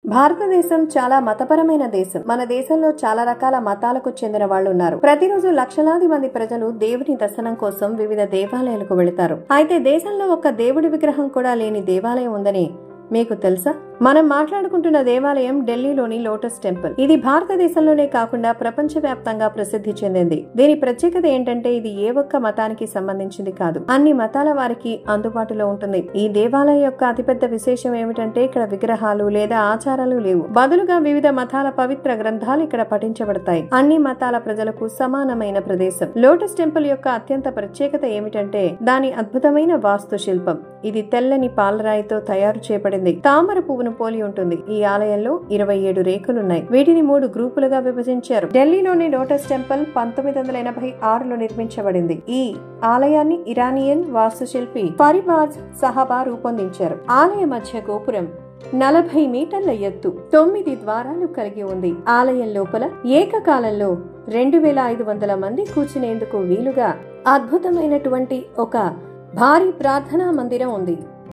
భారతదేశం చాలా మతపరమైన దేశం మన దేశంలో చాలా రకాల మతాలకు చెందిన వాళ్ళు ఉన్నారు ప్రతిరోజు లక్షలాది మంది ప్రజలు దేవుని దర్శనం కోసం వివిధ దేవాలయాలకు వెళతారు అయితే దేశంలో ఒక దేవుడి విగ్రహం కూడా లేని దేవాలయం ఉందని మీకు తెలుసా మనం మాట్లాడుకుంటున్న దేవాలయం ఢిల్లీలోని లోటస్ టెంపుల్ ఇది భారతదేశంలోనే కాకుండా ప్రపంచవ్యాప్తంగా ప్రసిద్ధి చెందింది దీని ప్రత్యేకత ఏంటంటే ఇది ఏ ఒక్క మతానికి సంబంధించింది కాదు అన్ని మతాల వారికి అందుబాటులో ఉంటుంది ఈ దేవాలయం యొక్క అతిపెద్ద విశేషం ఏమిటంటే ఇక్కడ విగ్రహాలు లేదా ఆచారాలు లేవు బదులుగా వివిధ మతాల పవిత్ర గ్రంథాలు ఇక్కడ పఠించబడతాయి అన్ని మతాల ప్రజలకు సమానమైన ప్రదేశం లోటస్ టెంపుల్ యొక్క అత్యంత ప్రత్యేకత ఏమిటంటే దాని అద్భుతమైన వాస్తు శిల్పం ఇది తెల్లని పాలరాయితో తయారు చేయబడింది తామర పువ్వును పోలి ఉంటుంది ఈ ఆలయంలో ఇరవై ఏడు రేకులున్నాయి వీటిని మూడు గ్రూపులుగా విభజించారు ఢిల్లీలోని లోటస్ టెంపుల్ పంతొమ్మిది వందల ఎనభై ఆరులో నిర్మించబడింది ఈ ఆలయాన్ని ఇరానియన్ వాస్తుశిల్పి ఫరిబాజ్ సహాబా రూపొందించారు ఆలయ మధ్య గోపురం నలభై మీటర్ల ఎత్తు తొమ్మిది ద్వారాలు కలిగి ఉంది ఆలయం లోపల ఏకకాలంలో రెండు వేల ఐదు వందల మంది కూర్చునేందుకు వీలుగా అద్భుతమైనటువంటి ఒక భారీ ప్రార్థనా మందిరం ఉంది